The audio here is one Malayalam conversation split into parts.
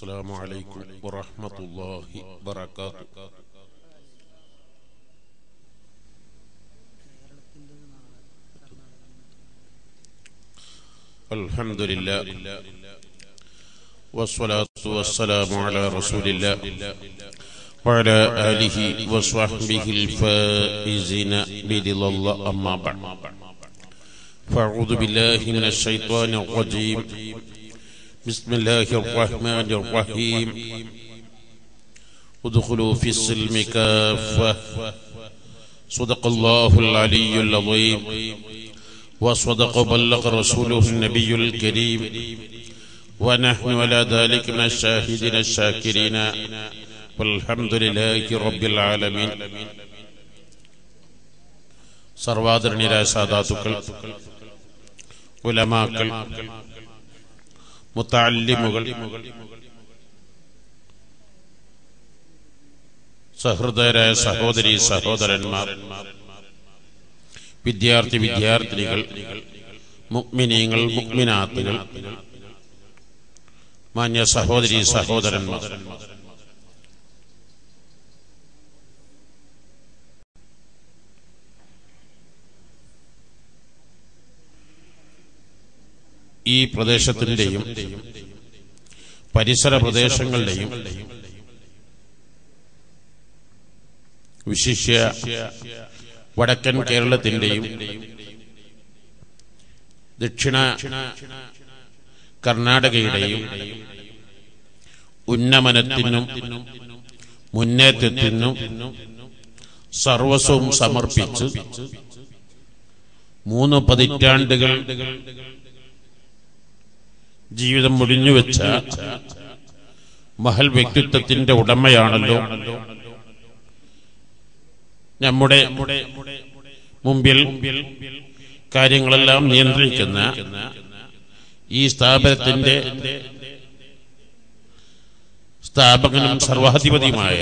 السلام عليكم ورحمة الله وبركاته الحمد لله والصلاة والسلام على رسول الله وعلى آله وصحبه الفائزين برضا الله أما بعد فأعوذ بالله من الشيطان الرجيم بسم الله الرحمن الرحيم ادخلوا في السلم كافة صدق الله العلي العظيم وصدق وبلغ رسوله النبي الكريم ونحن على ذلك من الشاهدين الشاكرين والحمد لله رب العالمين സർവാദരണീയരായ സാധാത്തുക്കൾ ഉലമാക്കൾ മുത്താലിമുകൾ സഹൃദയരായ സഹോദരി സഹോദരന്മാർ വിദ്യാർത്ഥി വിദ്യാർത്ഥിനികൾ മുക്മിനീങ്ങൾ മുക്മിനാത്തുകൾ മാന്യ സഹോദരി സഹോദരന്മാർ ഈ പ്രദേശത്തിന്റെയും പരിസര പ്രദേശങ്ങളുടെയും വിശിഷ്യ വടക്കൻ കേരളത്തിന്റെയും ദക്ഷിണ കർണാടകയുടെയും ഉന്നമനത്തിനും മുന്നേറ്റത്തിനും സർവസ്വവും സമർപ്പിച്ച് മൂന്ന് പതിറ്റാണ്ടുകൾ ജീവിതം മുടിഞ്ഞുവെച്ച മഹൽ വ്യക്തിത്വത്തിന്റെ ഉടമയാണല്ലോ നമ്മുടെ മുമ്പിൽ കാര്യങ്ങളെല്ലാം നിയന്ത്രിക്കുന്ന ഈ സ്ഥാപനത്തിന്റെ സ്ഥാപകനും സർവാധിപതിയുമായ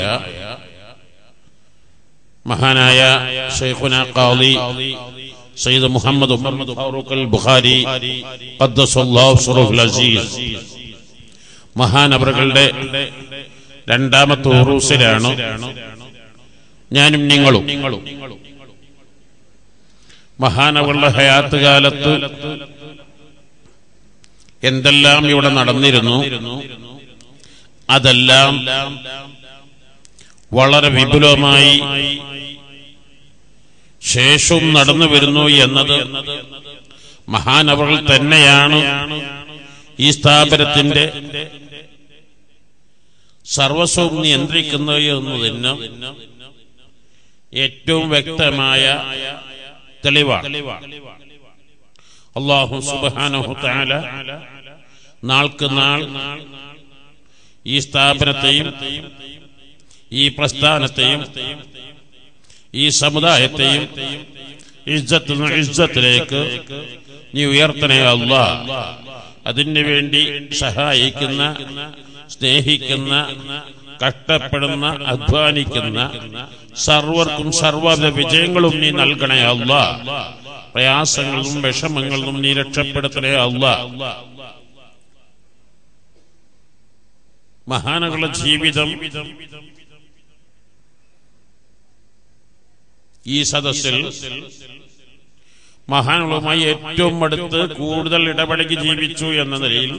മഹാനായ ഷെയ്ഖുന ഖാദി സയ്യിദ് മുഹമ്മദ് ഉമർ ഫാറൂഖ് അൽ ബുഖാരി ഖദ്ദസല്ലാഹു സുറഹുൽ അസീസ് മഹാനവറുകളുടെ രണ്ടാമത്തെ ഉറൂസിലാണ് ഞാനും നിങ്ങളും മഹാനവറുടെ ഹയാത്ത് കാലത്ത് എന്തെല്ലാം ഇവിടെ നടന്നിരുന്നു അതെല്ലാം വളരെ വിപുലമായി ശേഷവും നടന്നു വരുന്നു എന്നത് മഹാനവകൾ തന്നെയാണ് ഈ സ്ഥാപനത്തിന്റെ സർവസ്വവും നിയന്ത്രിക്കുന്നത് എന്നതിന് ഏറ്റവും വ്യക്തമായ തെളിവാണ് അള്ളാഹു സുബാനഹു താല നാൾക്ക് നാൾ ഈ സ്ഥാപനത്തെയും ഈ പ്രസ്ഥാനത്തെയും ഈ സമുദായത്തെയും ഇജ്ജത്ത് ഇജ്ജത്തിലേക്ക് നീ ഉയർത്തണേ അല്ല അതിനു വേണ്ടി സഹായിക്കുന്ന സ്നേഹിക്കുന്ന കഷ്ടപ്പെടുന്ന അധ്വാനിക്കുന്ന സർവർക്കും സർവ്വ വിജയങ്ങളും നീ നൽകണേ അല്ല പ്രയാസങ്ങളും വിഷമങ്ങളും നീ രക്ഷപ്പെടുത്തണേ അല്ല മഹാനകളുടെ ജീവിതം ഈ സദസ്സിൽ മഹാനുകളുമായി ഏറ്റവും അടുത്ത് കൂടുതൽ ഇടപഴകി ജീവിച്ചു എന്ന നിലയിൽ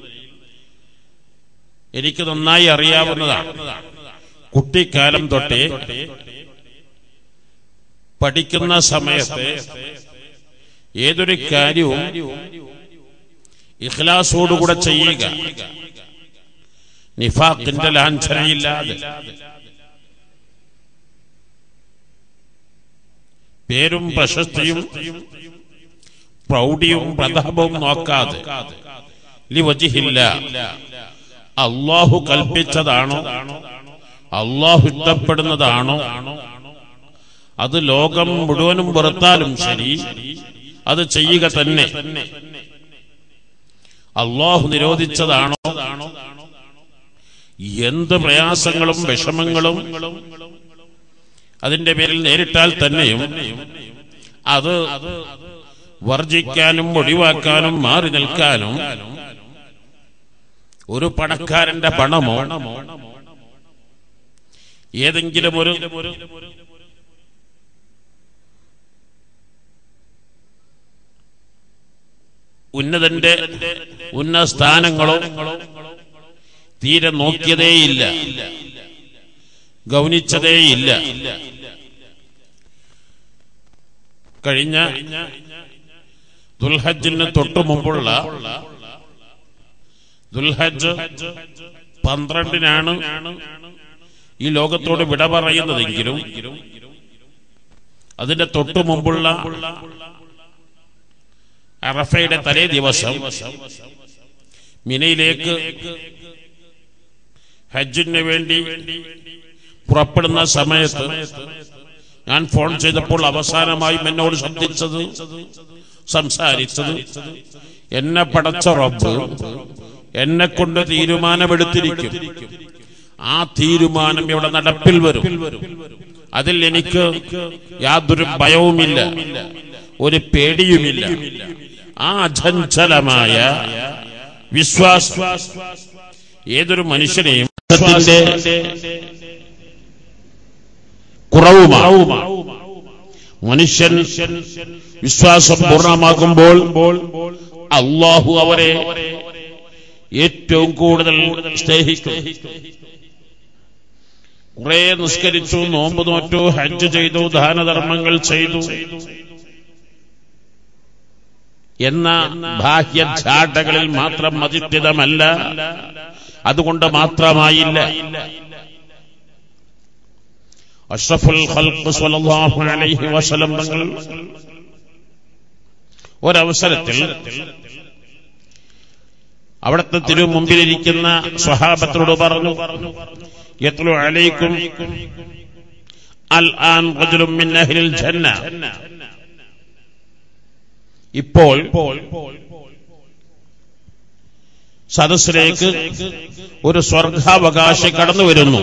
എനിക്ക് നന്നായി അറിയാവുന്നതാണ് കുട്ടിക്കാലം തൊട്ടേ പഠിക്കുന്ന സമയത്ത് ഏതൊരു കാര്യവും ഇഖ്ലാസോടുകൂടെ ചെയ്യുക നിഫാഖിന്റെ ലാഞ്ചനയില്ലാതെ പേരും പ്രശസ്തിയും പ്രൗഢിയും പ്രതാപവും നോക്കാതെ ലിവജിഹില്ല അള്ളാഹു കൽപ്പിച്ചതാണോ അള്ളാഹു ഇഷ്ടപ്പെടുന്നതാണോ അത് ലോകം മുഴുവനും പുറത്താലും ശരി അത് ചെയ്യുക തന്നെ അള്ളാഹു നിരോധിച്ചതാണോ എന്ത് പ്രയാസങ്ങളും വിഷമങ്ങളും അതിന്റെ പേരിൽ നേരിട്ടാൽ തന്നെയും അത് വർജിക്കാനും ഒഴിവാക്കാനും മാറി നിൽക്കാനും ഒരു പണക്കാരന്റെ പണമോ ഏതെങ്കിലും ഒരു ഉന്നതന്റെ ഉന്നത സ്ഥാനങ്ങളോ തീരെ നോക്കിയതേയില്ല ഗൗനിച്ചതേയില്ല കഴിഞ്ഞ ദുൽഹജ്ജിന് തൊട്ടു മുമ്പുള്ള ദുൽഹജ്ജ് പന്ത്രണ്ടിനാണ് ഈ ലോകത്തോട് വിട പറയുന്നതെങ്കിലും അതിന്റെ തൊട്ടു മുമ്പുള്ള അറഫയുടെ തലേ ദിവസം മിനയിലേക്ക് ഹജ്ജിന് വേണ്ടി പുറപ്പെടുന്ന സമയത്ത് ഞാൻ ഫോൺ ചെയ്തപ്പോൾ അവസാനമായും എന്നോട് ശബ്ദിച്ചത് സംസാരിച്ചത് എന്നെ പടച്ച റബ്ബ് എന്നെ കൊണ്ട് തീരുമാനമെടുത്തിരിക്കും ആ തീരുമാനം ഇവിടെ നടപ്പിൽ വരും അതിൽ എനിക്ക് യാതൊരു ഭയവുമില്ല ഒരു പേടിയുമില്ല ആ അചഞ്ചലമായ വിശ്വാസം ഏതൊരു മനുഷ്യനെയും വിശ്വാസത്തിന്റെ കുറവുമാണ് മനുഷ്യൻ വിശ്വാസം പൂർണ്ണമാക്കുമ്പോൾ അള്ളാഹു അവരെ ഏറ്റവും കൂടുതൽ സ്നേഹിക്കും കുറെ നിസ്കരിച്ചു നോമ്പ് നോറ്റു ഹജ്ജ് ചെയ്തു ദാനധർമ്മങ്ങൾ ചെയ്തു എന്ന ബാഹ്യ ഛാട്ടകളിൽ മാത്രം മതിത്യതമല്ല അതുകൊണ്ട് മാത്രമായില്ല അഷ്റഫുൽ ഖൽഖ് സ്വല്ലല്ലാഹു അലൈഹി വസല്ലം തങ്ങൾ ഒരവസരത്തിൽ അവിടുത്തെ തിരു മുമ്പിലിരിക്കുന്ന സ്വഹാബത്തിനോട് പറഞ്ഞു യത്ലു അലൈക്കും അൽ ആൻ റജുലും മിൻ അഹ്ലിൽ ജന്ന ഇപ്പോൾ സദസ്സിലേക്ക് ഒരു സ്വർഗാവകാശി കടന്നു വരുന്നു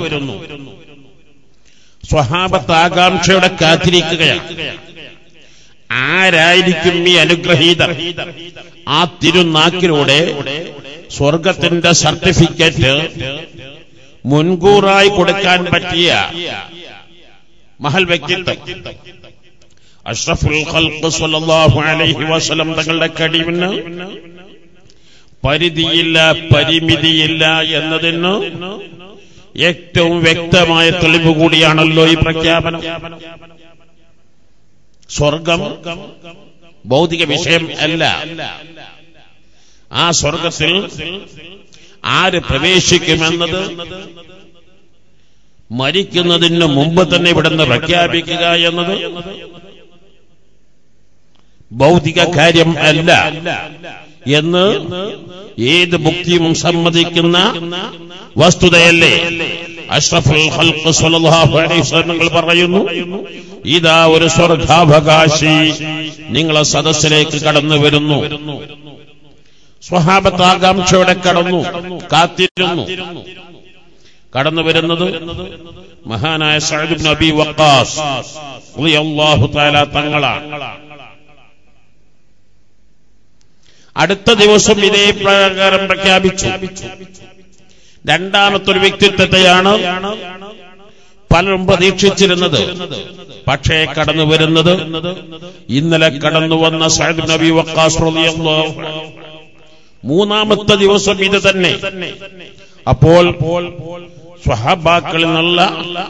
സ്വഹാബത്ത് ആകാംക്ഷയുടെ കാത്തിരിക്കുകയാണ് ആരായിരിക്കും ഈ അനുഗ്രഹീതർ ആ തിരുനാക്കിലൂടെ സ്വർഗത്തിന്റെ സർട്ടിഫിക്കറ്റ് മുൻകൂറായി കൊടുക്കാൻ പറ്റിയ മഹൽ വ്യക്തിത്വം അഷ്റഫുൽ ഖൽഖ് സ്വല്ലല്ലാഹു അലൈഹി വസല്ലം തങ്ങളുടെ കഴിവിന് പരിധിയില്ല പരിമിതിയില്ല എന്നതിന് ഏറ്റവും വ്യക്തമായ തെളിവ് കൂടിയാണല്ലോ ഈ പ്രഖ്യാപനം സ്വർഗം ഭൗതിക വിഷയം അല്ല ആ സ്വർഗത്തിൽ ആര് പ്രവേശിക്കുമെന്നത് മരിക്കുന്നതിന് മുമ്പ് തന്നെ ഇവിടുന്ന് പ്രഖ്യാപിക്കുക എന്നത് ഭൗതിക കാര്യം അല്ല എന്ന് ഏത് മുക്തിയും സമ്മതിക്കുന്ന വസ്തുതയല്ലേ അഷ്റഫുൽ ഖൽഖ് സ്വല്ലല്ലാഹു അലൈഹി വസല്ലം പറയുന്നു ഇതാ ഒരു സ്വർഗാവകാശി നിങ്ങളെ സദസ്സിലേക്ക് കടന്നു വരുന്നു സ്വഹാബത്ത് ആകാംക്ഷയോടെ കടന്നു കാത്തിരുന്നു കടന്നു വരുന്നത് മഹാനായ സഅദ് ഇബ്നു അബി വഖാസ് റളിയല്ലാഹു തആല തങ്ങളാണ് അടുത്ത ദിവസം ഇതേ പ്രകാരം പ്രഖ്യാപിച്ചു രണ്ടാമത്തെ ഒരു വ്യക്തിത്വത്തെയാണ് പലരും പ്രതീക്ഷിച്ചിരുന്നത് പക്ഷേ കടന്നു വരുന്നത് ഇന്നലെ കടന്നു വന്ന സഅദ് നബി വക്കാസ് റളിയല്ലാഹു അൻഹു. മൂന്നാമത്തെ ദിവസം ഇത് തന്നെ അപ്പോൾ സ്വഹാബാക്കളിൽ നിന്നുള്ള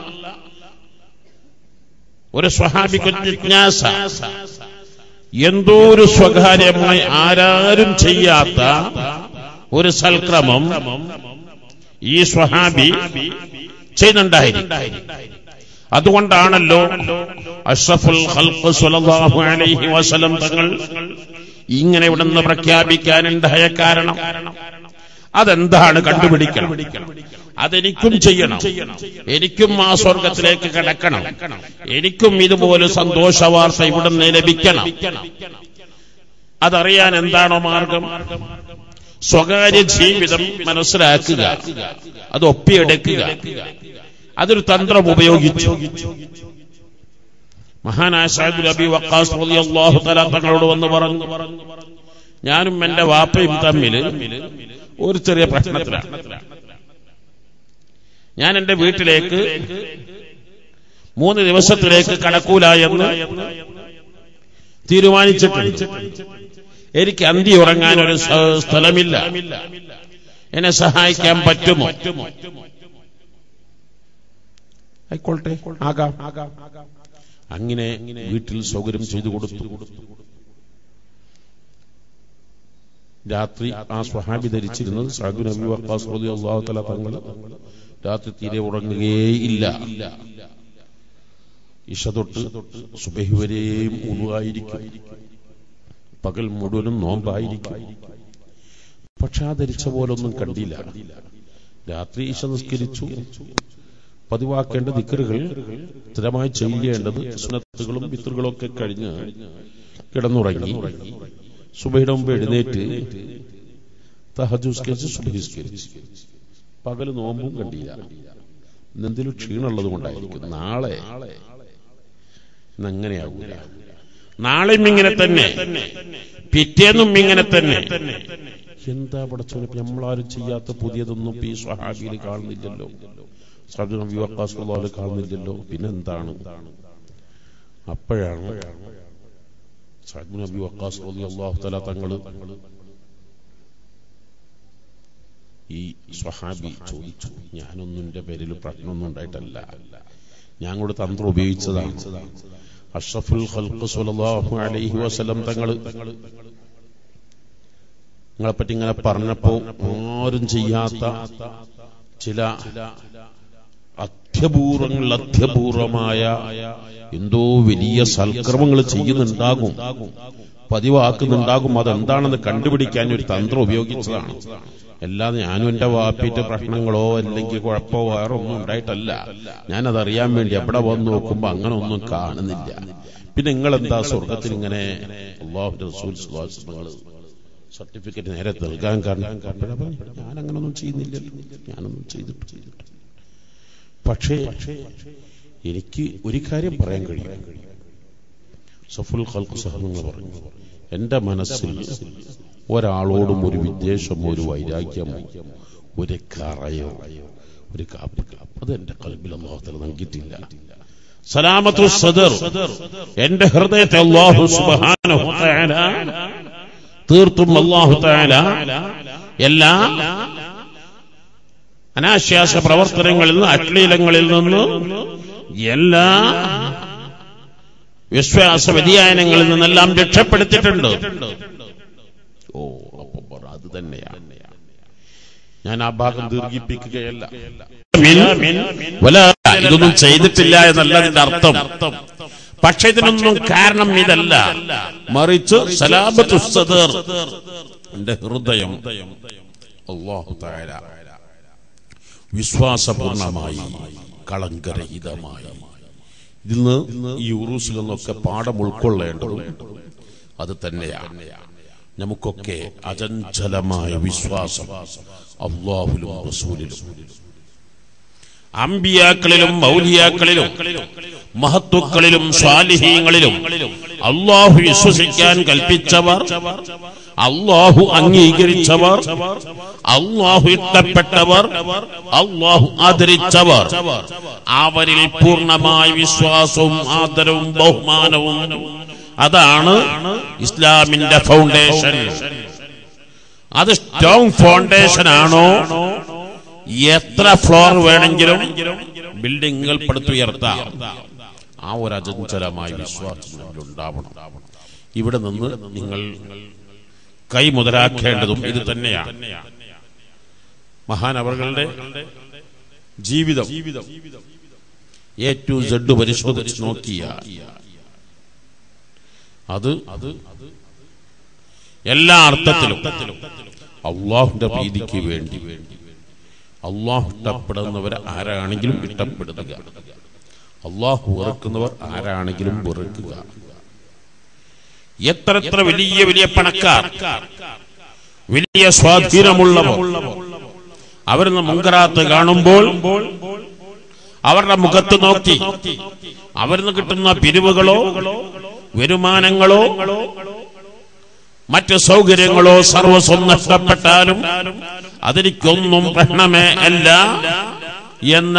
ഒരു സ്വഹാബിക്ക് ജിജ്ഞാസ എന്തോ ഒരു സ്വകാര്യമായി ആരാരും ചെയ്യാത്ത ഒരു സൽക്രമം ഈ സ്വഹാബി ചെയ്യുന്നുണ്ടായിരിക്കും അതുകൊണ്ടാണല്ലോ അഷ്റഫുൽ ഖൽഖ് സ്വല്ലല്ലാഹു അലൈഹി വസല്ലം തങ്ങൾ ഇങ്ങനെ ഇവിടുന്ന് പ്രഖ്യാപിക്കാനുണ്ടായ കാരണം അതെന്താണ് കണ്ടുപിടിക്കണം അതെനിക്കും ചെയ്യണം എനിക്കും ആ സ്വർഗത്തിലേക്ക് കിടക്കണം എനിക്കും ഇതുപോലെ സന്തോഷ വാർത്ത ഇവിടുന്ന് ലഭിക്കണം അതറിയാൻ എന്താണോ മാർഗം സ്വകാര്യ ജീവിതം മനസ്സിലാക്കുക അത് ഒപ്പിയെടുക്കുക അതൊരു തന്ത്രം ഉപയോഗിച്ചു മഹാനായ സാഹിബ് അബി വക്കാസ് റളിയല്ലാഹു തആല തങ്ങളോട് വന്ന് പറഞ്ഞു ഞാനും എന്റെ വാപ്പയും തമ്മിൽ ഒരു ചെറിയ പ്രശ്നത്തിലാണ് ഞാൻ എന്റെ വീട്ടിലേക്ക് മൂന്ന് ദിവസത്തിലേക്ക് കടക്കൂല എന്ന് തീരുമാനിച്ചിട്ടുണ്ട് എനിക്ക് അന്തി ഉറങ്ങാൻ ഒരു സ- സ്ഥലമില്ല എന്നെ സഹായിക്കാൻ പറ്റുമോ ആയിക്കോട്ടെ ആകാം അങ്ങനെ വീട്ടിൽ സൗകര്യം ചെയ്തു കൊടുത്തു രാത്രി ആ സ്വഹാബി ധരിച്ചിരുന്നത് സാധു നബി വക്കാസ് റളിയല്ലാഹു തആല തങ്ങൾ രാത്രി തീരെ ഉറങ്ങുകയേയില്ല ഇഷ തൊട്ട് സുബഹി വരെയും ഉണുവായിരിക്കും പകൽ മുഴുവനും നോമ്പായിരിക്കും പക്ഷെ ആ ധരിച്ച പോലൊന്നും കണ്ടില്ല രാത്രി ഇഷ നിസ്കരിച്ചു പതിവാക്കേണ്ട ദിക്കറുകൾ സ്ഥിരമായി ചെയ്യേണ്ടത് സുനത്തുകളും വിത്തുകളും ഒക്കെ കഴിഞ്ഞ് കിടന്നുറങ്ങി സുബഹിയുടെ മുമ്പ് എഴുന്നേറ്റ് തഹജുസ്കരിച്ച് സുബഹിസ്കരിച്ച് പകല് നോമ്പും കണ്ടില്ല ഇന്നെന്തെങ്കിലും ക്ഷീണമുള്ളത് കൊണ്ടായിരിക്കും നാളെ ഇന്നങ്ങനെയാകൂല നാളെയും ഇങ്ങനെ തന്നെ പിറ്റേന്നും ഇങ്ങനെ തന്നെ എന്താ പടച്ചോനെ ഇപ്പൊ നമ്മളാരും ചെയ്യാത്ത പുതിയതൊന്നും ഇപ്പൊ ഈ സ്വഹാബിയിൽ കാണുന്നില്ലല്ലോ സബ്ജു നബി വക്കാസ് റളിയല്ലാഹു അൻഹു കാണുന്നില്ലല്ലോ പിന്നെന്താണ് അപ്പോഴാണ് സഅദ് നബി വക്കാസ് റളിയല്ലാഹു തആല തങ്ങൾ ഈ സ്വഹാബി ചോദിച്ചു ഞാനൊന്നും എന്റെ പേരിൽ പ്രശ്നമൊന്നും ഉണ്ടായിട്ടല്ല ഞാൻ കൂടെ തന്ത്രം ഉപയോഗിച്ചതാണ് അഷ്റഫുൽ ഖൽഖ് സ്വല്ലല്ലാഹു അലൈഹി വസല്ലം തങ്ങൾ നിങ്ങളെ പറ്റി ഇങ്ങനെ പറഞ്ഞപ്പോ ആരും ചെയ്യാത്ത ചില അത്യപൂർവങ്ങൾ അത്യപൂർവമായ എന്തോ വലിയ സൽക്രമങ്ങൾ ചെയ്യുന്നുണ്ടാകും പതിവാക്കുന്നുണ്ടാകും അതെന്താണെന്ന് കണ്ടുപിടിക്കാൻ ഒരു തന്ത്രം ഉപയോഗിച്ചതാണ് അല്ലാതെ ഞാനും എന്റെ വാപ്പിന്റെ പ്രശ്നങ്ങളോ അല്ലെങ്കിൽ കുഴപ്പമോ വേറെ ഒന്നും ഉണ്ടായിട്ടല്ല ഞാനത് അറിയാൻ വേണ്ടി എവിടെ വന്ന് നോക്കുമ്പോ അങ്ങനെ ഒന്നും കാണുന്നില്ല പിന്നെ നിങ്ങൾ എന്താ സ്വർഗത്തിൽ ഇങ്ങനെ അള്ളാഹുന്റെ റസൂൽ സ്വല്ലല്ലാഹു അലൈഹി വസല്ലം സർട്ടിഫിക്കറ്റ് നേരെ നൽകാൻ കാരണം അപ്പോഴാ പറഞ്ഞു, ഞാൻ അങ്ങനൊന്നും ചെയ്യുന്നില്ലല്ലോ ഞാനൊന്നും ചെയ്തിട്ട് ചെയ്തിട്ട് പക്ഷേ എനിക്ക് ഒരു കാര്യം പറയാൻ കഴിയും സഫുൽ ഖൽഖ് സഹമെന്ന് പറഞ്ഞു എന്റെ മനസ്സിൽ ഒരാളോടും ഒരു വിദ്വേഷമോ ഒരു വൈരാഗ്യമോ ഒരു കറയോ ഒരു കാപ്പ് അത് എന്റെ കൽബിൽ അള്ളാഹുത്തല നൽകിയിട്ടില്ല സലാമത്തു സദർ എന്റെ ഹൃദയത്തെ അള്ളാഹു സുബ്ഹാനഹു വ തആല തീർത്തും അള്ളാഹു തആല എല്ലാ അനാശ്വാസ പ്രവർത്തനങ്ങളിൽ നിന്ന് അശ്ലീലങ്ങളിൽ നിന്ന് എല്ലാ വിശ്വാസ വ്യതിയാനങ്ങളിൽ നിന്നെല്ലാം രക്ഷപ്പെടുത്തിയിട്ടുണ്ട് ഓ അപ്പൊ പറ, അത് തന്നെയാണ് ഞാൻ ആ ഭാഗം ദീർഘിപ്പിക്കുകയല്ല വല ഇതൊന്നും ചെയ്തിട്ടില്ല എന്നല്ല അതിന്റെ അർത്ഥം പക്ഷെ ഇതിനൊന്നും കാരണം ഇതല്ല മറിച്ച് സലാബത്തു സദർ എന്റെ ഹൃദയം അള്ളാഹു തആല വിശ്വാസപൂർണമായി കളങ്കരഹിതമായി ഇതിൽ നിന്ന് ഈ ഉറൂസിൽ നിന്നൊക്കെ പാഠം ഉൾക്കൊള്ളേണ്ടതും അത് തന്നെയാണ് നമുക്കൊക്കെ അചഞ്ചലമായ വിശ്വാസം അള്ളാഹുലും റസൂലിലും അമ്പിയാക്കളിലും മൗലിയാക്കളിലും മഹത്വക്കളിലും സ്വാലിഹീങ്ങളിലും അള്ളാഹു വിശ്വസിക്കാൻ കൽപ്പിച്ചവർ അള്ളാഹു അംഗീകരിച്ചവർ അള്ളാഹു ഇഷ്ടപ്പെട്ടവർ അള്ളാഹു ആദരിച്ചവർ അവരിൽ പൂർണ്ണമായ വിശ്വാസവും ആദരവും ബഹുമാനവും അതാണ് ഇസ്ലാമിന്റെ ഫൗണ്ടേഷൻ അത് സ്ട്രോങ് ഫൗണ്ടേഷൻ ആണോ എത്ര ഫ്ലോർ വേണമെങ്കിലും ബിൽഡിങ്ങുകൾ പടുത്തുയർത്താം ആ ഒരു അചഞ്ചലമായ വിശ്വാസം നമ്മിൽ ഉണ്ടാവണം ഇവിടെ നിന്ന് നിങ്ങൾ കൈ മുതലാക്കേണ്ടതും ഇത് തന്നെയാണ് മഹാനവറുകളുടെ ജീവിതം എ ടു സെഡ് പരിശോധിച്ച് നോക്കിയ അത് എല്ലാ അർത്ഥത്തിലും അള്ളാഹുന്റെ പ്രീതിക്ക് വേണ്ടി അള്ളാഹു ഇഷ്ടപ്പെടുന്നവർ ആരാണെങ്കിലും ഇഷ്ടപ്പെടുക അള്ളാഹു വെറുക്കുന്നവർ ആരാണെങ്കിലും വെറുക്കുക എത്ര എത്ര വലിയ വലിയ പണക്കാർ വലിയ സ്വാധീനമുള്ളവർ അവരെന്ന് മുങ്കറാത്ത് കാണുമ്പോൾ അവരുടെ മുഖത്ത് നോക്കി അവരിന്ന് കിട്ടുന്ന പിരിവുകളോ വരുമാനങ്ങളോ മറ്റ് സൗകര്യങ്ങളോ സർവസ്വം നഷ്ടപ്പെട്ടാലും അതെനിക്കൊന്നും പ്രശ്നമേ അല്ല എന്ന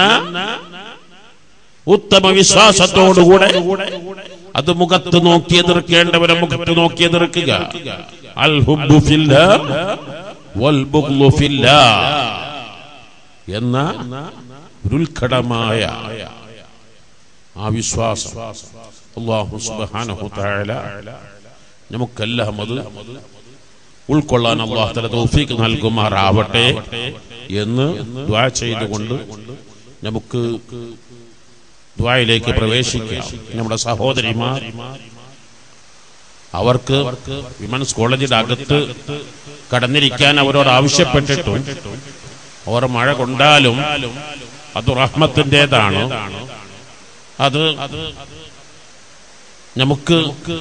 ഉത്തമ വിശ്വാസത്തോടുകൂടെ അത് മുഖത്ത് നോക്കി എതിർക്കേണ്ടവരെ മുഖത്ത് നോക്കി എതിർക്കുക അൽ ഹുബ്ബു ഫില്ലാ വൽ ബുഗ്ളു ഫില്ലാ എന്ന ഒരു ഉത്കടമായ ആ വിശ്വാസം അള്ളാഹു സുബ്ഹാനഹു തആല നമുക്കെല്ലാം അത് ഉൾക്കൊള്ളാൻ അള്ളാഹു തല തൗഫീക്ക് നൽകുമാറാവട്ടെ എന്ന് ദ്വാ ചെയ്തുകൊണ്ട് നമുക്ക് ദ്വായിലേക്ക് പ്രവേശിക്കാം നമ്മുടെ സഹോദരിമാർ അവർക്ക് വിമൻസ് കോളേജിന്റെ അകത്ത് കടന്നിരിക്കാൻ അവരോട് ആവശ്യപ്പെട്ടിട്ടും അവർ മഴ കൊണ്ടാലും അത് റഹ്മത്തിൻ്റെതാണ് അത് നമുക്ക്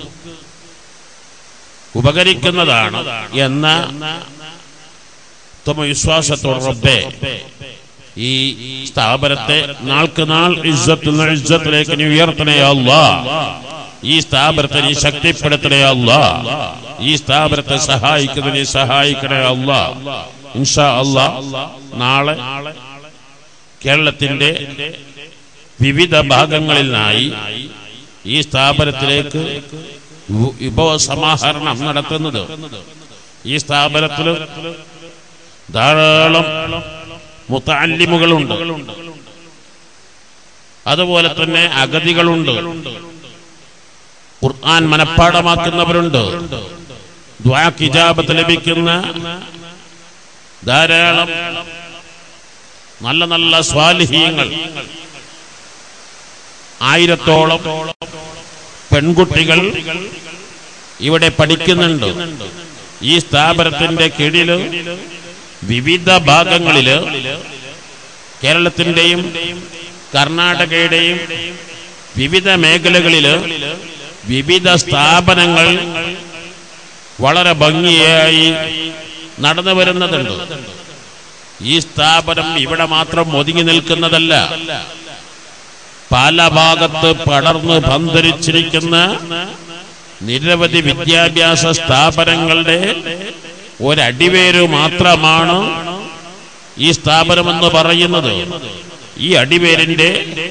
ഉപകരിക്കുന്നതാണ് എന്ന ഉത്തമ വിശ്വാസത്തോട് റബ്ബേ ഈ സ്ഥാപനത്തെ നാൾക്ക് നാൾ ഇസ്സത്തിൽ നിന്ന് ഇസ്സത്തിലേക്ക് നീ ഉയർത്തണേ അല്ലാ ഈ സ്ഥാപനത്തെ നീ ശക്തിപ്പെടുത്തണേ അല്ലാ ഈ സ്ഥാപനത്തെ സഹായിക്കുന്ന നീ സഹായിക്കണേ അല്ലാ ഇൻഷാ അല്ലാ നാളെ കേരളത്തിന്റെ വിവിധ ഭാഗങ്ങളിൽ നിന്നായി ഈ സ്ഥാപനത്തിലേക്ക് വി- വിഭവ സമാഹരണം നടത്തുന്നത് ഈ സ്ഥാപനത്തിൽ ധാരാളം മുത്തല്ലിമുകളുണ്ട് അതുപോലെ തന്നെ അഗതികളുണ്ട് ഖുർആൻ മനഃപ്പാടമാക്കുന്നവരുണ്ട് ദ്വാ കിജാബത്ത് ലഭിക്കുന്ന ധാരാളം നല്ല നല്ല സ്വാലിഹീങ്ങൾ ആയിരത്തോളം പെൺകുട്ടികൾ ഇവിടെ പഠിക്കുന്നുണ്ട് ഈ സ്ഥാപനത്തിന്റെ കീഴില് വിവിധ ഭാഗങ്ങളില് കേരളത്തിന്റെയും കർണാടകയുടെയും വിവിധ മേഖലകളില് വിവിധ സ്ഥാപനങ്ങൾ വളരെ ഭംഗിയായി നടന്നു വരുന്നതുണ്ട് ഈ സ്ഥാപനം ഇവിടെ മാത്രം ഒതുങ്ങി നിൽക്കുന്നതല്ല പല ഭാഗത്ത് പടർന്ന് പന്തരിച്ചിരിക്കുന്ന നിരവധി വിദ്യാഭ്യാസ സ്ഥാപനങ്ങളുടെ ഒരടിവേര് മാത്രമാണ് ഈ സ്ഥാപനമെന്ന് പറയുന്നത് ഈ അടിവേരിന്റെ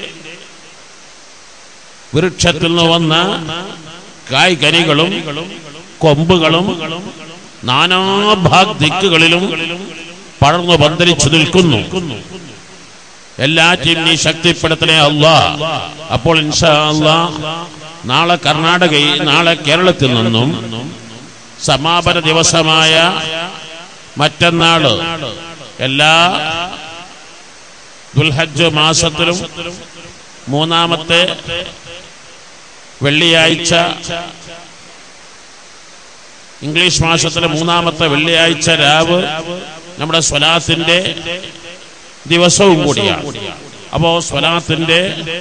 വൃക്ഷത്തിൽ നിന്ന് വന്ന കായ്കനികളും കൊമ്പുകളും നാനാഭാഗ് ദിക്കുകളിലും പടർന്നു പന്തരിച്ചു നിൽക്കുന്നു എല്ലാറ്റിനും നീ ശക്തിപ്പെടുത്തണേ അല്ലാ അപ്പോൾ ഇൻഷാ അല്ലാ നാളെ കർണാടകയിൽ നാളെ കേരളത്തിൽ നിന്നും സമാപന ദിവസമായ മറ്റന്നാള് എല്ലാ ദുൽഹജ്ജ് മാസത്തിലും മൂന്നാമത്തെ വെള്ളിയാഴ്ച ഇംഗ്ലീഷ് മാസത്തിലെ മൂന്നാമത്തെ വെള്ളിയാഴ്ച രാവ് നമ്മുടെ സ്വലാത്തിന്റെ ദിവസവും കൂടിയാണ് അപ്പോ സ്വലാത്തിന്റെ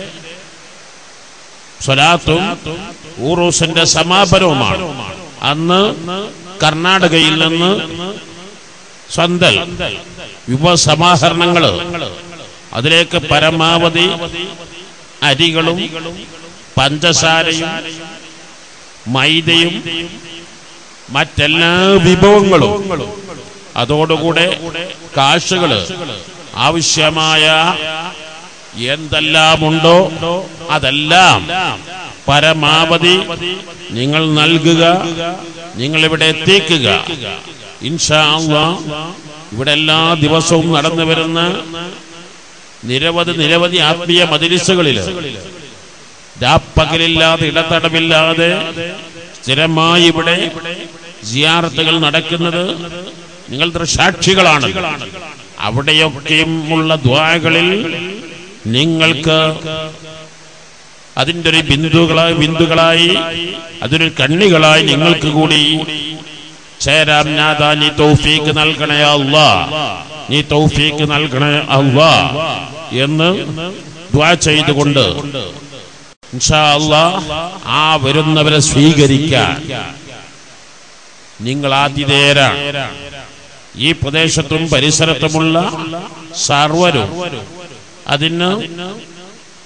സ്വലാത്തും ഊറൂസിന്റെ സമാപനവുമാണ് അന്ന് കർണാടകയിൽ നിന്ന് സ്വന്തൽ വിഭവ സമാഹരണങ്ങള് അതിലേക്ക് പരമാവധി അരികളും പഞ്ചസാരയും മൈദയും മറ്റെല്ലാ വിഭവങ്ങളും അതോടുകൂടെ കാശുകള് ആവശ്യമായ എന്തെല്ലാമുണ്ടോ അതെല്ലാം പരമാവധി നിങ്ങൾ നൽകുക നിങ്ങൾ ഇവിടെ എത്തിക്കുക ഇൻഷാ അള്ളാ ഇവിടെ എല്ലാ ദിവസവും നടന്നു വരുന്ന നിരവധി നിരവധി ആത്മീയ മതിരിസുകളില് രാപ്പകലില്ലാതെ ഇടതടമില്ലാതെ സ്ഥിരമായി ഇവിടെ ജിയാറത്തുകൾ നടക്കുന്നത് നിങ്ങൾ ദൃസാക്ഷികളാണ് അവിടെയൊക്കെയും ഉള്ള ദ്വാരകളിൽ നിങ്ങൾക്ക് അതിന്റെ ഒരു ബിന്ദുകളായി ബിന്ദുകളായി അതൊരു കണ്ണികളായി നിങ്ങൾക്ക് കൂടി ചേരാം നാഥ നീ തൗഫീക്ക് നൽകണേ അല്ലാ നീ തൗഫീക്ക് നൽകണേ അല്ലാ എന്ന് ദ്വാ ചെയ്തുകൊണ്ട് ഇൻഷാ അല്ലാ ആ വരുന്നവരെ സ്വീകരിക്കാൻ നിങ്ങൾ ആതിഥേയരാണ് ഈ പ്രദേശത്തും പരിസരത്തുമുള്ള സർവരും അതിന്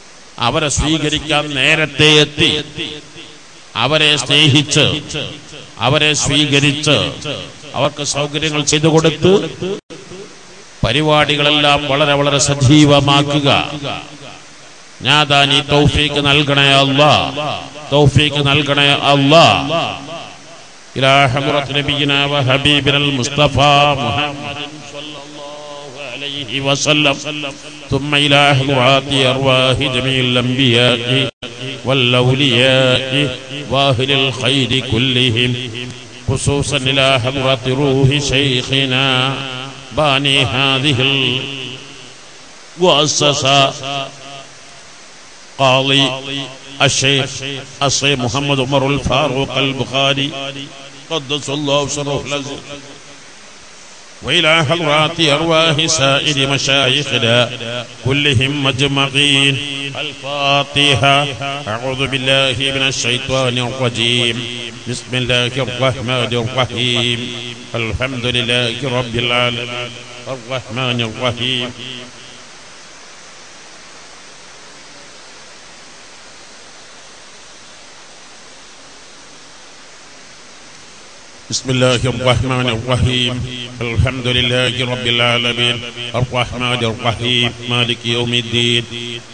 അവരെ സ്വീകരിക്കാൻ നേരത്തെ എത്തി അവരെ സ്നേഹിച്ച് അവരെ സ്വീകരിച്ച് അവർക്ക് സൗകര്യങ്ങൾ ചെയ്തു കൊടുത്ത് പരിപാടികളെല്ലാം വളരെ വളരെ സജീവമാക്കുക ഞാതാ നീ തൗഫീക്ക് നൽകണേ അല്ലാ തൗഫീക്ക് നൽകണേ അല്ലാ إلى حضرة نبينا وحبيبنا المصطفى محمد صلى الله عليه وسلم ثم إلى حضرات أرواح جميع الأنبياء والأولياء وأهل الخير كلهم خصوصا إلى حضرة روح شيخنا باني هذه المؤسسة قاضي الشيخ الشيخ محمد عمر الفاروق البخاري قدس الله سره العزيز وإلى حضرات أرواح سائر مشايخنا كلهم مجمعين الفاتحة أعوذ بالله من الشيطان الرجيم بسم الله الرحمن الرحيم الحمد لله رب العالمين الرحمن الرحيم بسم الله الرحمن الرحيم الحمد لله رب العالمين الرحمن الرحيم مالك يوم الدين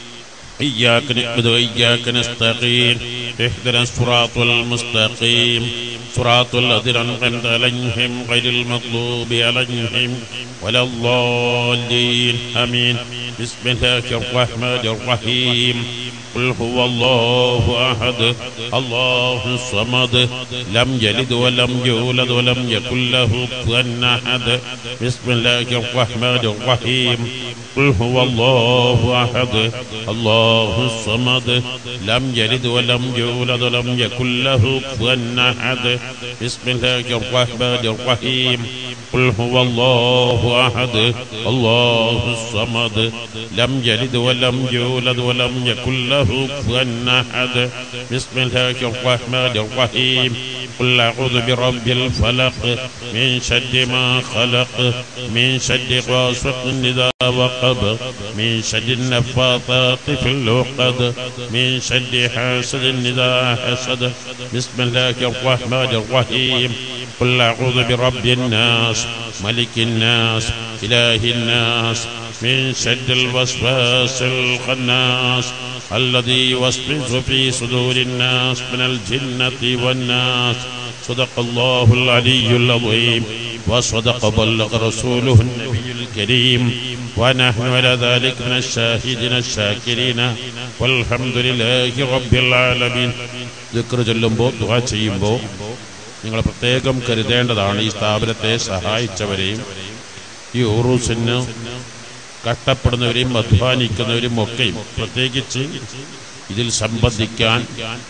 إياك نعبد وإياك نستقيم اهدنا الصراط المستقيم صراط الذين أنعمت عليهم غير المغضوب عليهم ولا الضالين آمين بسم الله الرحمن الرحيم قل هو الله أحد الله الصمد لم يلد ولم يولد ولم يكن له كفوا أحد بسم الله الرحمن الرحيم قل هو الله أحد الله الصمد لم يلد ولم يولد ولم يكن له كفوا أحد بسم الله الرحمن الرحيم قل هو الله أحد الله الصمد لم يلد ولم يولد ولم يكن له كفوا أحد بسم الله الرحمن الرحيم قل أعوذ برب الفلق من شد ما خلق من شد غاسق إذا وقب من شد النفاثات في العقد من شد حاسد إذا حسد بسم الله الرحمن الرحيم قل أعوذ برب الناس ملك الناس إله الناس من شد الوسواس الخناس الذي يوسوس في صدور الناس من الجنة والناس صدق الله العلي العظيم وصدق بلغ رسوله النبي الكريم ونحن على ذلك من الشاهدين الشاكرين والحمد لله رب العالمين ذكر ചൊല്ലുമ്പോൾ ദുആ ചെയ്യുമ്പോൾ നിങ്ങൾ പ്രത്യേകം കരുതേണ്ടതാണ് ഈ സ്ഥാപനത്തെ സഹായിച്ചവരെയും ഈ ഉറൂസിന് കഷ്ടപ്പെടുന്നവരെയും അധ്വാനിക്കുന്നവരും ഒക്കെയും പ്രത്യേകിച്ച് ഇതിൽ സംബന്ധിക്കാൻ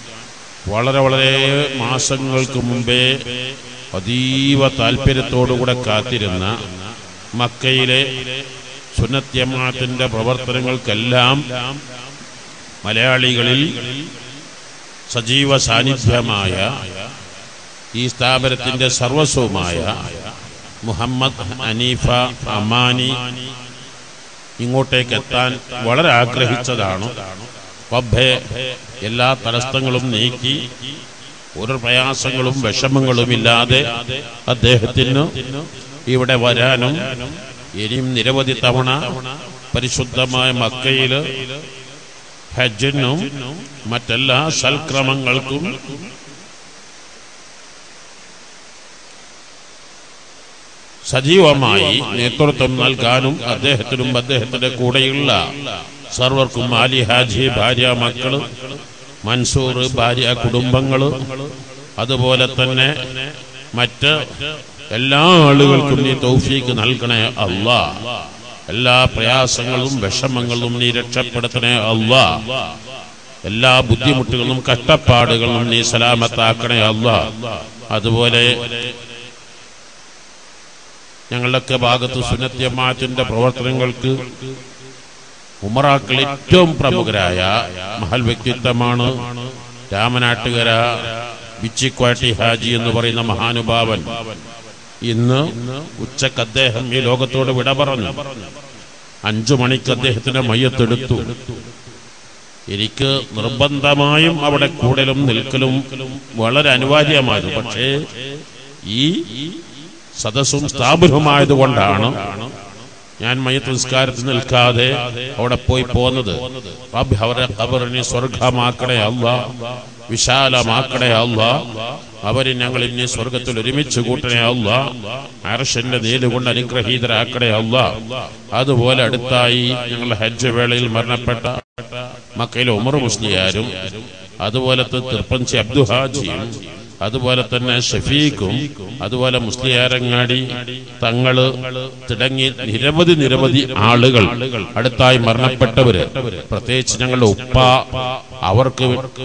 വളരെ വളരെ മാസങ്ങൾക്ക് മുമ്പേ അതീവ താല്പര്യത്തോടുകൂടെ കാത്തിരുന്ന മക്കയിലെ സുന്നത്യമാത്തിന്റെ പ്രവർത്തനങ്ങൾക്കെല്ലാം മലയാളികളിൽ സജീവ സാന്നിധ്യമായ ഈ സ്ഥാപനത്തിന്റെ സർവസ്വമായ മുഹമ്മദ് അനീഫ അമാനി ഇങ്ങോട്ടേക്ക് എത്താൻ വളരെ ആഗ്രഹിച്ചതാണ് റബ്ബെ എല്ലാ തടസ്സങ്ങളും നീക്കി ഒരു പ്രയാസങ്ങളും വിഷമങ്ങളും ഇല്ലാതെ അദ്ദേഹത്തിന് ഇവിടെ വരാനും ഇനിയും നിരവധി തവണ പരിശുദ്ധമായ മക്കയില് ഹജ്ജിനും മറ്റെല്ലാ സൽക്രമങ്ങൾക്കും സജീവമായി നേതൃത്വം നൽകാനും അദ്ദേഹത്തിനും അദ്ദേഹത്തിന്റെ കൂടെയുള്ള സർവർക്കും ആലി ഹാജി ഭാര്യ മക്കള് മൻസൂർ ഭാര്യ കുടുംബങ്ങള് അതുപോലെ തന്നെ മറ്റ് എല്ലാ ആളുകൾക്കും നീ തൗഫീക്ക് നൽകണേ അല്ലാ എല്ലാ പ്രയാസങ്ങളും വിഷമങ്ങളും നീ രക്ഷപ്പെടുത്തണേ അല്ലാ എല്ലാ ബുദ്ധിമുട്ടുകളും കഷ്ടപ്പാടുകളും നീ സലാമത്താക്കണേ അല്ലാ അതുപോലെ ഞങ്ങളുടെയൊക്കെ ഭാഗത്ത് സുന്നത്യമാറ്റിന്റെ പ്രവർത്തനങ്ങൾക്ക് ഉമറാക്കൾ ഏറ്റവും പ്രമുഖരായ മഹൽ വ്യക്തിത്വമാണ് രാമനാട്ടുകര ബിച്ചിക്വാട്ടി ഹാജി എന്ന് പറയുന്ന മഹാനുഭാവൻ ഇന്ന് ഉച്ചക്ക് അദ്ദേഹം ഈ ലോകത്തോട് വിട പറഞ്ഞു അഞ്ചു മണിക്ക് അദ്ദേഹത്തിന്റെ മയ്യത്തെടുത്തു എനിക്ക് നിർബന്ധമായും അവിടെ കൂടലും നിൽക്കലും വളരെ അനിവാര്യമായിരുന്നു പക്ഷേ ഈ സദസ്സും സ്ഥാപനവുമായതുകൊണ്ടാണ് ഞാൻ മയ്യത്ത് നിസ്കാരത്തിൽ നിൽക്കാതെ അവിടെ പോയി പോന്നത് റബ്ബ് അവരെ കബറിനെ സ്വർഗമാക്കണേ അല്ല വിശാലമാക്കണേ അല്ല അവരെ ഞങ്ങൾ ഇനി സ്വർഗത്തിൽ ഒരുമിച്ച് കൂട്ടണേ അല്ല അർഷന്റെ നീലുകൊണ്ട് അനുഗ്രഹീതരാക്കണേ അല്ല അതുപോലെ അടുത്തായി ഞങ്ങൾ ഹജ്ജ് വേളയിൽ മരണപ്പെട്ട മക്കയിലെ ഉമർ മുസ്ലിയാരും അതുപോലത്തെ തിർപ്പഞ്ചി അബ്ദു ഹാജിയും അതുപോലെ തന്നെ ഷഫീഖും അതുപോലെ മുസ്ലിയാരങ്ങാടി തങ്ങള് തുടങ്ങി നിരവധി നിരവധി ആളുകൾ അടുത്തായി മരണപ്പെട്ടവര് പ്രത്യേകിച്ച് ഞങ്ങളുടെ ഉപ്പ അവർക്ക്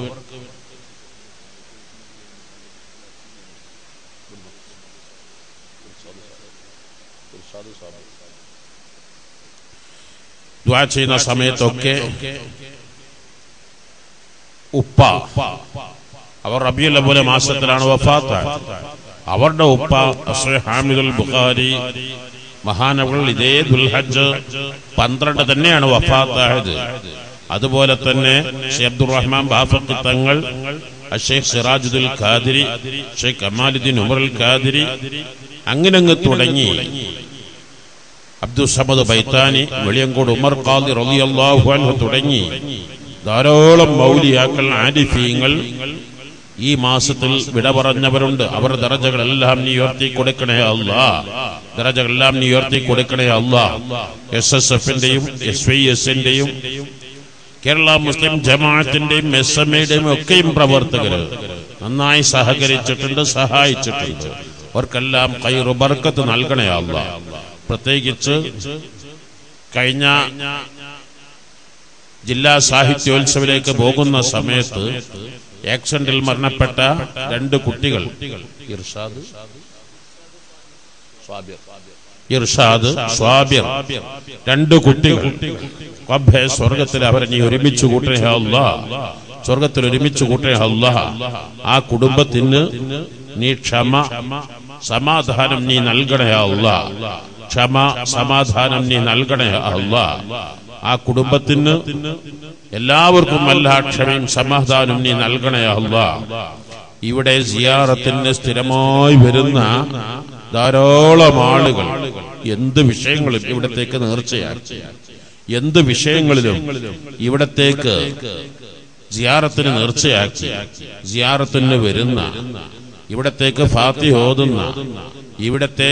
ദ്വാ ചെയ്യുന്ന സമയത്തൊക്കെ ഉപ്പ അവർ റബിയുൽ അവലെ മാസത്തിലാണ് വഫാത്ത് അവരുടെ ഉപ്പ അസ്ര ഹാമിദുൽ ബുഖാരി മഹാനവകൾ ഇതേ ദുൽഹജ്ജ് പന്ത്രണ്ട് തന്നെയാണ് വഫാത്തായത് അതുപോലെ തന്നെ ഷെയ്ഖ് അബ്ദുറഹ്മാൻ ബാഫത്ത് തങ്ങൾ ഷെയ്ഖ് സിറാജുദ്ദുൽ ഖാദിരി ഷെയ്ഖ് കമാലുദ്ദീൻ ഉമറുൽ ഖാദിരി അങ്ങനെ അങ്ങ് തുടങ്ങി അബ്ദുൽ സമദ് ബൈത്താനി വെളിയങ്കോട് ഉമർ ഖാദി റളിയല്ലാഹു അൻഹു തുടങ്ങി ധാരാളം മൗലിയാക്കൾ ആരിഫീങ്ങൾ ഈ മാസത്തിൽ വിട പറഞ്ഞവരുണ്ട് അവരുടെ ദറജകളെല്ലാം നീ ഉയർത്തി കൊടുക്കണേ അല്ല ദറജകളെല്ലാം നീ ഉയർത്തി കൊടുക്കണേ അല്ല എസ് എസ് എഫിന്റെയും എസ് വൈ എസിന്റെയും കേരള മുസ്ലിം ജമാഅത്തിന്റെയും എസ് എം എയുടെയും ഒക്കെയും പ്രവർത്തകര് നന്നായി സഹകരിച്ചിട്ടുണ്ട് സഹായിച്ചിട്ടുണ്ട് അവർക്കെല്ലാം കൈറുബർക്കത്ത് നൽകണേ അല്ല പ്രത്യേകിച്ച് കഴിഞ്ഞ ജില്ലാ സാഹിത്യോത്സവിലേക്ക് പോകുന്ന സമയത്ത് ആക്സിഡന്റിൽ മരണപ്പെട്ട രണ്ട് കുട്ടികൾ ഇർഷാദ് ഇർഷാദ് സ്വാബിർ രണ്ട് കുട്ടികൾ റബ്ബേ സ്വർഗത്തിൽ അവരെ നീ ഒരുമിച്ച് കൂട്ടണേ അല്ല സ്വർഗത്തിൽ ഒരുമിച്ച് കൂട്ടണേ അല്ല ആ കുടുംബത്തിന് നീ ക്ഷമ സമാധാനം നീ നൽകണേ അല്ല ക്ഷമ സമാധാനം നീ നൽകണേ അല്ല ആ കുടുംബത്തിന് എല്ലാവർക്കും എല്ലാ ക്ഷമയും സമാധാനം നീ നൽകണേ അല്ല ഇവിടെ സിയാറത്തിന് സ്ഥിരമായി വരുന്ന ധാരാളം ആളുകൾ എന്ത് വിഷയങ്ങളും ഇവിടത്തേക്ക് നേർച്ചയാക്കി എന്ത് വിഷയങ്ങളിലും ഇവിടത്തേക്ക് സിയാറത്തിന് നേർച്ചയാക്കി സിയാറത്തിന് വരുന്ന ഇവിടത്തേക്ക് ഫാത്തി ഓതുന്ന ഇവിടത്തെ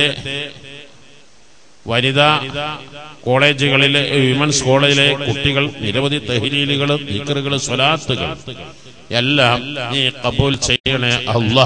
വനിതാ കോളേജുകളിലെ വിമൻസ് കോളേജിലെ കുട്ടികൾ നിരവധി തഹരീലുകൾ ദിക്കറുകൾ സ്വലാത്തുകൾ എല്ലാം നീ കബൂൽ ചെയ്യണേ അല്ലാ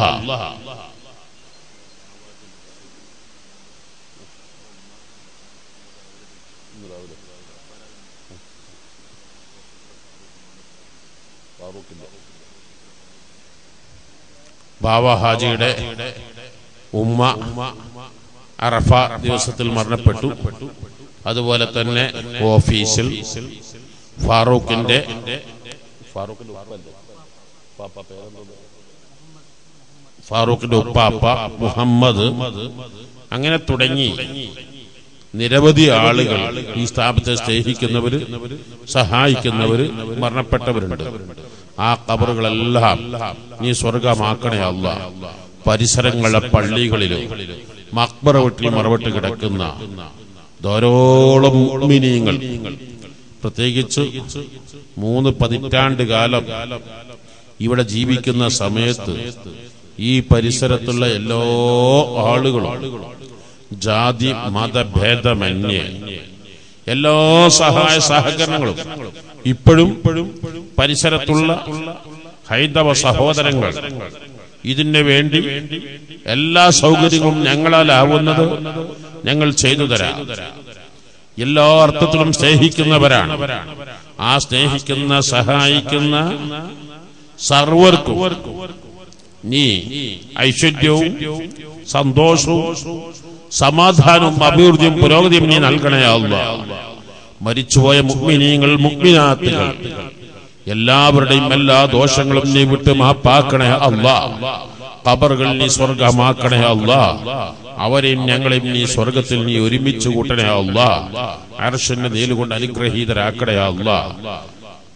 ബാബ ഹാജിയുടെ ഉമ്മ അറഫ ദിവസത്തിൽ മരണപ്പെട്ടു അതുപോലെ തന്നെ ഓഫീസിൽ ഫാറൂഖിന്റെ ഫാറൂഖിന്റെ ഉപ്പല്ലേ? പാപ്പ പേരെന്താ? ഫാറൂഖിന്റെ ഉപ്പാപ്പ മുഹമ്മദ് അങ്ങനെ തുടങ്ങി നിരവധി ആളുകൾ ഈ സ്ഥാപനത്തെ സ്നേഹിക്കുന്നവര് സഹായിക്കുന്നവര് മരണപ്പെട്ടവരുണ്ട് ആ കബറുകളെല്ലാം നീ സ്വർഗമാക്കണേ അല്ല പരിസരങ്ങളെ പള്ളികളിലും മക്ബറ വീട്ടിൽ മറവിട്ട് കിടക്കുന്ന ധാരോളം മുഅ്മിനീങ്ങൾ പ്രത്യേകിച്ച് മൂന്ന് പതിറ്റാണ്ട് കാലം ഇവിടെ ജീവിക്കുന്ന സമയത്ത് ഈ പരിസരത്തുള്ള എല്ലാ ആളുകളും ജാതി മതഭേദമന്യേ എല്ലാ സഹായ സഹകരണങ്ങളും ഇപ്പോഴും പരിസരത്തുള്ള ഹൈന്ദവ സഹോദരങ്ങൾ ഇതിനു വേണ്ടി എല്ലാ സൗകര്യങ്ങളും ഞങ്ങളാലാവുന്നത് ഞങ്ങൾ ചെയ്തു തരാം എല്ലാ അർത്ഥത്തിലും സ്നേഹിക്കുന്നവരാണ് ആ സ്നേഹിക്കുന്ന സഹായിക്കുന്ന സർവർക്കും നീ ഐശ്വര്യവും സന്തോഷവും സമാധാനവും അഭിവൃദ്ധിയും പുരോഗതിയും നീ നൽകണേ അല്ല മരിച്ചുപോയ മുഗ്മിനീങ്ങൾ മുഗ്മിനാത്തുകൾ എല്ലാവരുടെയും എല്ലാ ദോഷങ്ങളും നീ വിട്ട് മാപ്പാക്കണേ അല്ല കബറുകൾ നീ സ്വർഗമാക്കണേ അല്ല അവരെയും ഞങ്ങളെയും നീ സ്വർഗത്തിൽ നീ ഒരുമിച്ച് കൂട്ടണേ അല്ല അർഷന്റെ നീലുകൊണ്ട് അനുഗ്രഹീതരാക്കണേ അല്ല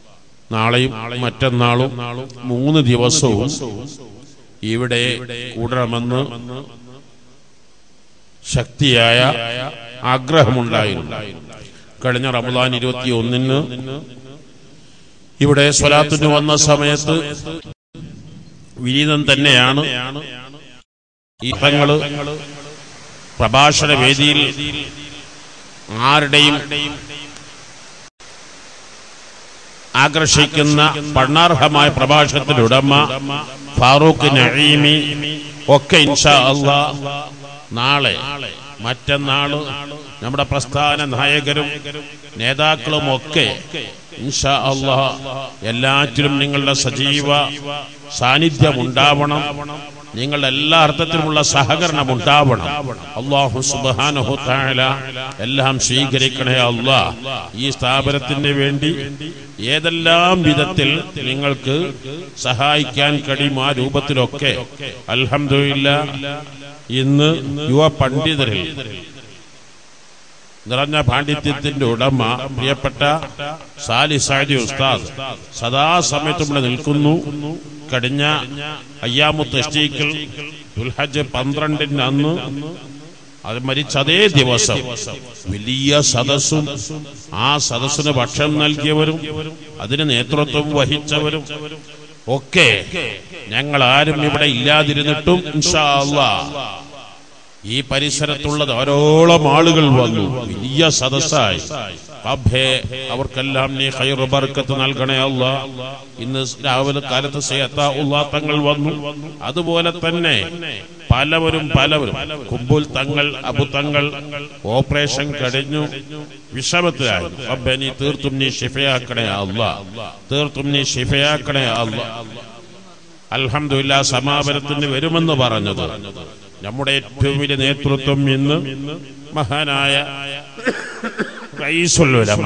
നാളെയും മറ്റന്നാളും മൂന്ന് ദിവസവും ഇവിടെ കൂടണമെന്ന് ശക്തിയായ ആഗ്രഹമുണ്ടായിരുന്നു കഴിഞ്ഞ റമദാൻ ഇരുപത്തി ഒന്നിന് ഇവിടെ സ്വലാത്തിന് വന്ന സമയത്ത് വിനീതം തന്നെയാണ് ഈ പങ്ങള് പ്രഭാഷണ വേദിയിൽ ആരുടെയും ആകർഷിക്കുന്ന പഠനാർഹമായ പ്രഭാഷണത്തിന്റെ ഉടമ ഫാറൂഖ് നഈമി ഒക്കെ ഇൻഷാ അള്ളാ നാളെ മറ്റന്നാള് നമ്മുടെ പ്രസ്ഥാന നായകരും നേതാക്കളും ഒക്കെ ഇൻഷാ അള്ളാ എല്ലാറ്റിലും നിങ്ങളുടെ സജീവ സാന്നിധ്യം ഉണ്ടാവണം നിങ്ങളുടെ എല്ലാ അർത്ഥത്തിലുമുള്ള സഹകരണം ഉണ്ടാവണം അള്ളാഹു സുബാനഹു താല എല്ലാം സ്വീകരിക്കണേ അള്ളാ ഈ സ്ഥാപനത്തിന് വേണ്ടി ഏതെല്ലാം വിധത്തിൽ നിങ്ങൾക്ക് സഹായിക്കാൻ കഴിയും ആ രൂപത്തിലൊക്കെ അൽഹംദുലില്ല ഇന്ന് യുവ പണ്ഡിതരിൽ നിറഞ്ഞ പാണ്ഡിത്യത്തിന്റെ ഉടമ പ്രിയപ്പെട്ട സാലി സാദി ഉസ്താദ് സദാസമയത്തും ഇവിടെ നിൽക്കുന്നു കഴിഞ്ഞ അയ്യാമു തസ്റ്റീക്കൽ ദുൽഹജ് പന്ത്രണ്ടിന് അന്ന് അത് മരിച്ച അതേ ദിവസം വലിയ സദസ്സും ആ സദസ്സിന് ഭക്ഷണം നൽകിയവരും അതിന് നേതൃത്വം വഹിച്ചവരും ഒക്കെ ഞങ്ങൾ ആരും ഇവിടെ ഇല്ലാതിരുന്നിട്ടും ഇൻഷാ അള്ളാ ഈ പരിസരത്തുള്ള ധാരോളം ആളുകൾ വന്നു വലിയ സദസ്സായി റബ്ബേ അവർക്കെല്ലാം നീ ഖൈറു ബർക്കത്ത് നൽകണേ അല്ല ഇന്ന് രാവിലെ കാലത്ത് സയ്യത്താ ഉള്ളാ തങ്ങൾ വന്നു അതുപോലെ തന്നെ പലവരും പലവരും കുമ്പുൽ തങ്ങൾ അബു തങ്ങൾ ഓപ്പറേഷൻ കഴിഞ്ഞു വിഷമത്തിലായി റബ്ബേ നീ തീർത്തും നീ ഷിഫയാക്കണേ അല്ല തീർത്തും നീ ഷിഫയാക്കണേ അല്ല അൽഹംദുലില്ലാ സമാപനത്തിന് വരുമെന്ന് പറഞ്ഞത് നമ്മുടെ ഏറ്റവും വലിയ നേതൃത്വം ഇന്ന് മഹാനായ റയീസുൽ ഉലമ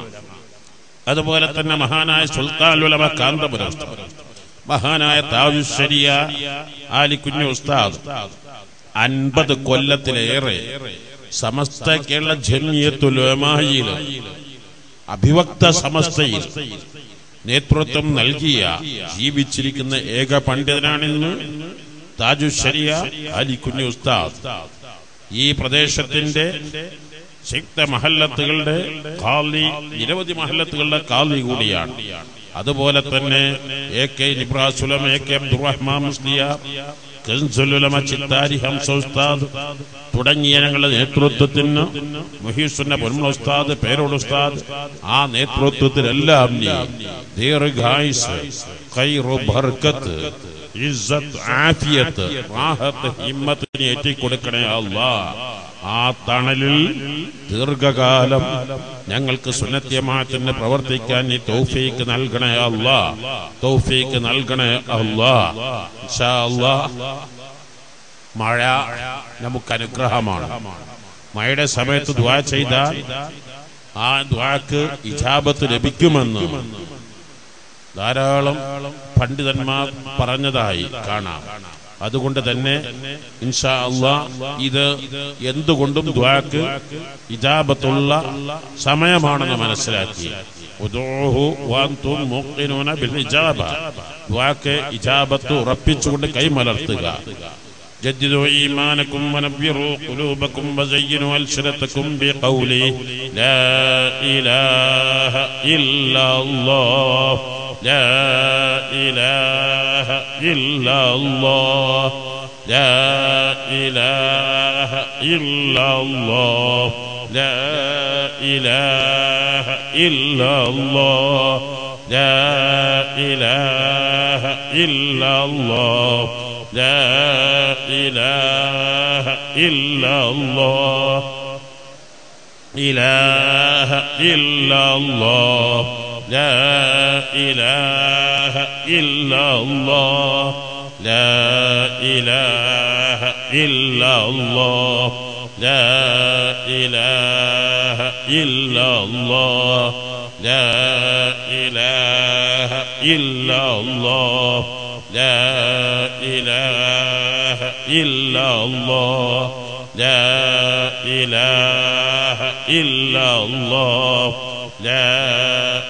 അതുപോലെ തന്നെ മഹാനായ സുൽത്താൻ ഉലമ കാന്തപുരം മഹാനായ താജുശരിയ ആലിക്കുഞ്ഞു ഉസ്താദ് അൻപത് കൊല്ലത്തിലേറെ സമസ്ത കേരള ജമിയത്തുലമായിൽ അഭിവക്ത സമസ്തയിൽ നേതൃത്വം നൽകിയ ജീവിച്ചിരിക്കുന്ന ഏക പണ്ഡിതനാണിന്ന് താജുശരിയ അലി കുഞ്ഞു ഉസ്താദ് ഈ പ്രദേശത്തിന്റെ ശക്ത മഹല്ലത്തുകളുടെ കാലി നിരവധി മഹല്ലത്തുകളുടെ കാലി കൂടിയാണ് അതുപോലെ തന്നെ എ കെ ഇബ്രാസുലം എ കെ അബ്ദുറഹ്മാൻ മുസ്ലിയ കൻസുലുലമ ചിത്താരി ഹംസ ഉസ്താദ് തുടങ്ങിയ ഞങ്ങളുടെ നേതൃത്വത്തിന് മുഹീസുന്ന പൊന്മ ഉസ്താദ് പേരോട് ഉസ്താദ് ആ നേതൃത്വത്തിലെല്ലാം നീ ദീർഘായുസ് ഖൈറു ബർക്കത്ത് ഇസ്സത്ത് ആഫിയത്ത് റാഹത്ത് ഹിമ്മത്തിന് ഏറ്റിക്കൊടുക്കണേ അല്ലാ ആ തണലിൽ ദീർഘകാലം ഞങ്ങൾക്ക് സുന്നത്യമാറ്റത്തിന് പ്രവർത്തിക്കാൻ നീ തൗഫീക്ക് നൽകണേ അല്ലാ തൗഫീക്ക് നൽകണേ അല്ലാ ഇൻഷാ അല്ലാ മഴ നമുക്ക് അനുഗ്രഹമാണ് മഴയുടെ സമയത്ത് ദ്വാ ചെയ്താൽ ആ ദ്വാക്ക് ഇജാബത്ത് ലഭിക്കുമെന്ന് ധാരാളം പണ്ഡിതന്മാർ പറഞ്ഞതായി കാണാം അതുകൊണ്ട് തന്നെ ഇൻഷാ അള്ളാ ഇത് എന്തുകൊണ്ടും ദ്വാക്ക് ഇജാബത്തുള്ള സമയമാണെന്ന് മനസ്സിലാക്കി ഉദൂഹു വാന്തും മുഖ്യനൂന ബിൽ ഇജാബ ദ്വാക്ക് ഇജാബത്ത് ഉറപ്പിച്ചുകൊണ്ട് കൈമലർത്തുക جددوا إيمانكم ونبروا قلوبكم وزينوا ألسنتكم بقول لا إله إلا الله لا إله إلا الله لا إله إلا الله لا إله إلا الله لا إله إلا الله لا إله إلا الله إله إلا الله لا إله إلا الله لا إله إلا الله لا إله إلا الله لا إله إلا الله لا إله إلا الله لا إله إلا الله لا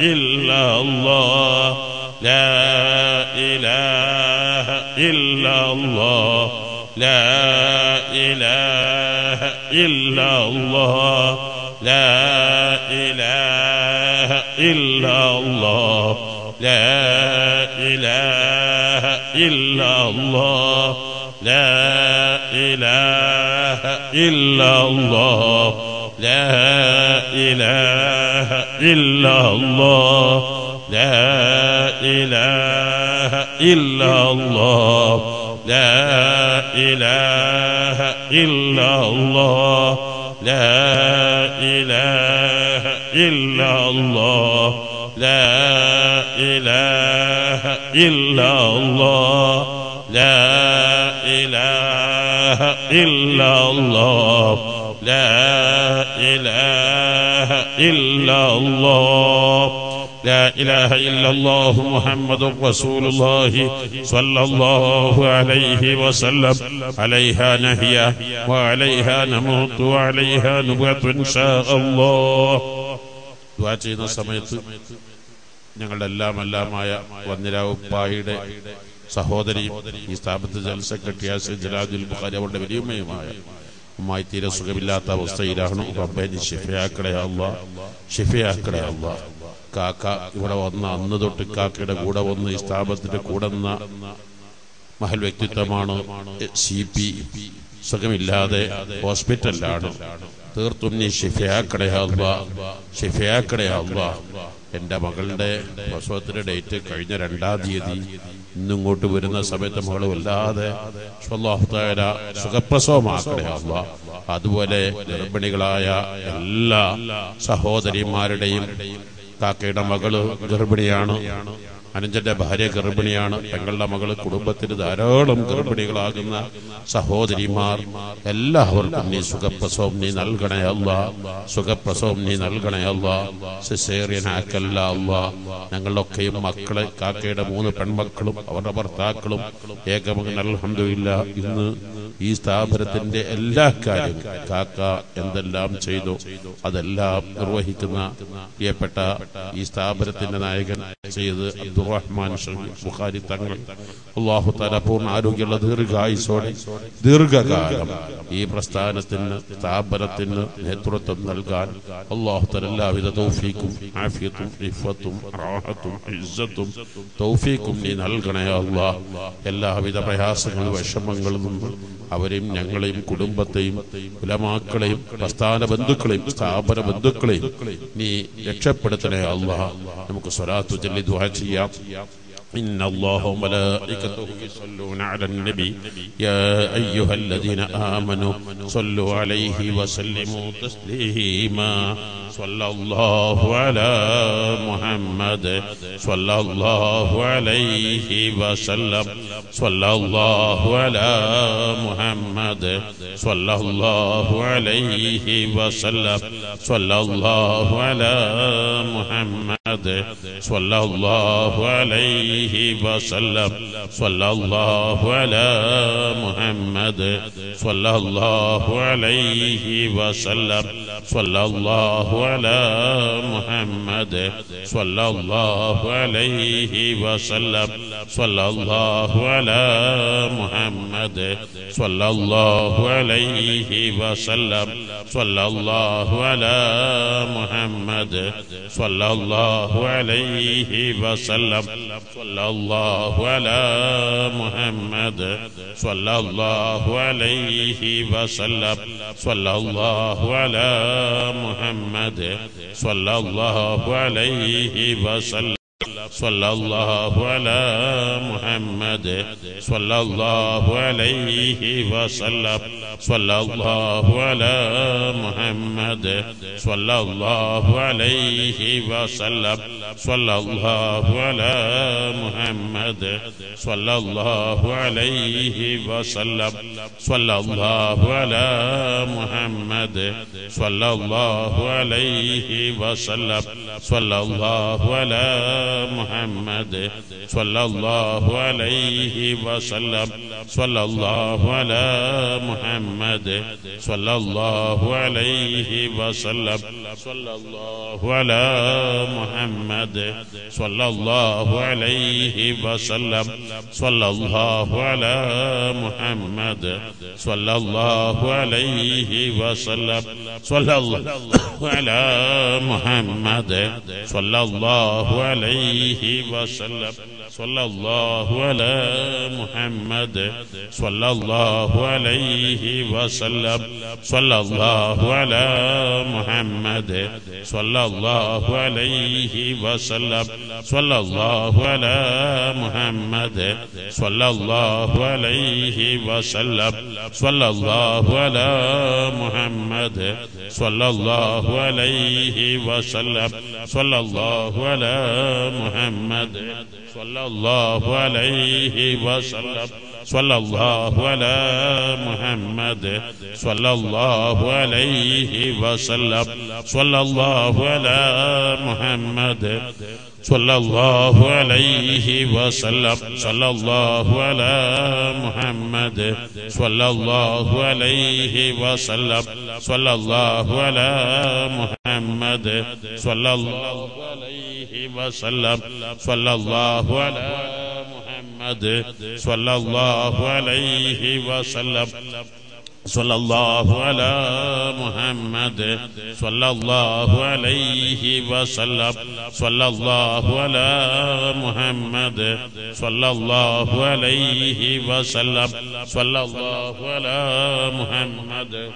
إلا الله لا إله إلا الله لا إله إلا الله لا إله إلا الله لا إله إلا الله لا إله إلا الله لا إله إلا الله لا إله إلا الله لا إله إلا الله لا إله إلا الله لا إله إلا الله لا إله إلا الله لا إله إلا الله لا إله إلا الله محمد رسول الله صلى الله عليه وسلم عليها نهيا وعليها نموت وعليها نبات إن شاء الله ദുആ ചെയ്യുന്ന സമയത്ത് ഞങ്ങളുടെ എല്ലാം എല്ലാമായ വന്നിരാവുപ്പായുടെ സഹോദരിയും ഈ സ്ഥാപനത്തിൽ ജനറൽ സെക്രട്ടറി ആസ് ജലാദുൽ ബുഖാരി അവരുടെ വലിയമ്മയുമായ ഉമ്മായി തീരെ സുഖമില്ലാത്ത അവസ്ഥയിലാണ് റബ്ബേനി ഷിഫയാക്കടെ അല്ല ഷിഫയാക്കടെ അല്ല കാക്ക ഇവിടെ വന്ന അന്ന് തൊട്ട് കാക്കയുടെ കൂടെ വന്ന് ഈ സ്ഥാപനത്തിന്റെ കൂടെ നിന്ന മഹൽ വ്യക്തിത്വമാണ് സി പി സുഖമില്ലാതെ ഹോസ്പിറ്റലിലാണ് തീർത്തും നീ ഷിഫയാക്കടയാവുക ഷിഫയാക്കടയാവുക എന്റെ മകളുടെ പ്രസവത്തിന്റെ ഡേറ്റ് കഴിഞ്ഞ രണ്ടാം തീയതി ഇന്നിങ്ങോട്ട് വരുന്ന സമയത്ത് മകൾ വല്ലാതെ സ്വല്ലാഹുത്തായ സുഖപ്രസവമാക്കടയാവുക അതുപോലെ ഗർഭിണികളായ എല്ലാ സഹോദരിമാരുടെയും കാക്കയുടെ മകള് ഗർഭിണിയാണ് അനുജന്റെ ഭാര്യ ഗർഭിണിയാണ് പെങ്ങളുടെ മകള് കുടുംബത്തിന് ധാരാളം ഗർഭിണികളാകുന്ന സഹോദരിമാർ എല്ലാവർക്കും നീ സുഖപ്രസവം നീ നൽകണേ അല്ല സുഖപ്രസവം നീ നൽകണേ അല്ല സിസേറിയൻ ആക്കല്ല അല്ല ഞങ്ങളൊക്കെയും മക്കളെ കാക്കയുടെ മൂന്ന് പെൺമക്കളും അവരുടെ ഭർത്താക്കളും ഏകമകൻ അൽഹംദുലില്ല ഇന്ന് ഈ സ്ഥാപനത്തിന്റെ എല്ലാ കാര്യങ്ങളും കാക്ക എന്തെല്ലാം ചെയ്തു അതെല്ലാം നിർവഹിക്കുന്ന പ്രിയപ്പെട്ട ഈ സ്ഥാപനത്തിന്റെ നായകൻ ചെയ്ത് അബ്ദുറഹ്മാൻ ഷഫീഖ് ബുഖാരി തങ്ങൾ അള്ളാഹു താല പൂർണ്ണ ആരോഗ്യമുള്ള ദീർഘായുസോടെ ദീർഘകാലം ഈ പ്രസ്ഥാനത്തിന് സ്ഥാപനത്തിന് നേതൃത്വം നൽകാൻ അള്ളാഹു താല എല്ലാവിധ തൗഫീക്കും ആഫിയത്തും ഇഫത്തും റാഹത്തും ഇസ്സത്തും തൗഫീക്കും നീ നൽകണേ അള്ളാഹ് എല്ലാവിധ പ്രയാസങ്ങളും വിഷമങ്ങളിൽ നിന്നും അവരെയും ഞങ്ങളെയും കുടുംബത്തെയും കുലമാക്കളെയും പ്രസ്ഥാന ബന്ധുക്കളെയും സ്ഥാപന ബന്ധുക്കളെയും നീ രക്ഷപ്പെടുത്തണേ അള്ളാഹ് നമുക്ക് സ്വലാത്തു ചൊല്ലി ദുആ ചെയ്യാം إن الله وملائكته يصلون على النبي يا أيها الذين آمنوا صلوا عليه وسلموا تسليما صلى الله على محمد صلى الله عليه وسلم صلى الله على محمد صلى الله عليه وسلم صلى الله على محمد صلى الله عليه وسلم صلى الله على محمد صلى الله عليه وسلم صلى الله على محمد صلى الله عليه وسلم صلى الله على محمد صلى الله عليه وسلم صلى الله على محمد صلى الله عليه وسلم صلى الله على محمد صلى الله عليه وسلم صلى الله على محمد صلى الله عليه وسلم صلى الله على محمد صلى الله عليه وسلم صلى الله على محمد صلى الله عليه وسلم صلى الله على محمد صلى الله عليه وسلم صلى الله على محمد صلى الله عليه وسلم صلى الله على محمد صلى الله عليه وسلم صلى الله على محمد صلى الله عليه وسلم صلى الله على محمد صلى الله عليه وسلم صلى الله على محمد صلى الله عليه وسلم صلى الله على محمد صلى الله عليه وسلم صلى الله على محمد صلى الله عليه وسلم صلى الله على محمد صلى الله عليه وسلم صلى الله على محمد صلى الله عليه وسلم صلى الله على محمد صلى الله عليه وسلم صلى الله على محمد صلى الله عليه وسلم صلى الله على محمد صلى الله عليه وسلم صلى الله على محمد صلى الله عليه وسلم صلى الله على محمد صلى الله عليه وسلم صلى الله على محمد صلى الله عليه وسلم صلى الله على محمد صلى الله عليه وسلم صلى الله على محمد صلى الله عليه وسلم صلى الله على محمد صلى الله عليه وسلم صلى الله على محمد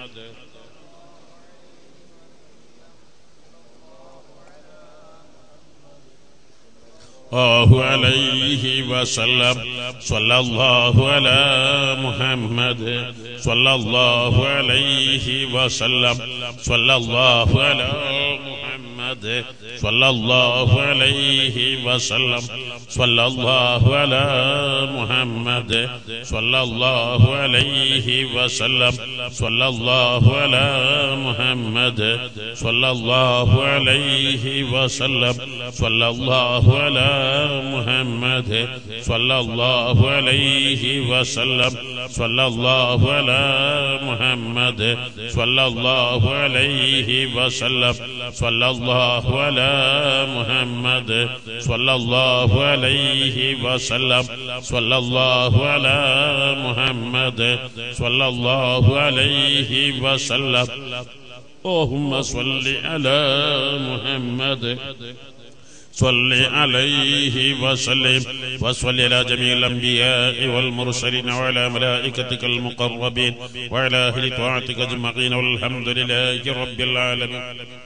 الله عليه وسلم صلى الله على محمد صلى الله عليه وسلم صلى الله على محمد صلى الله عليه وسلم صلى الله على محمد صلى الله عليه وسلم صلى الله على محمد صلى الله عليه وسلم صلى الله على محمد صلى الله عليه وسلم صلى الله على محمد صلى الله عليه وسلم صلى الله على محمد صلى الله عليه وسلم صلى الله على محمد صلى الله عليه وسلم اللهم صل على محمد صل عليه وسلم وصل على جميع الأنبياء والمرسلين وعلى ملائكتك المقربين وعلى أهل طاعتك أجمعين والحمد لله رب العالمين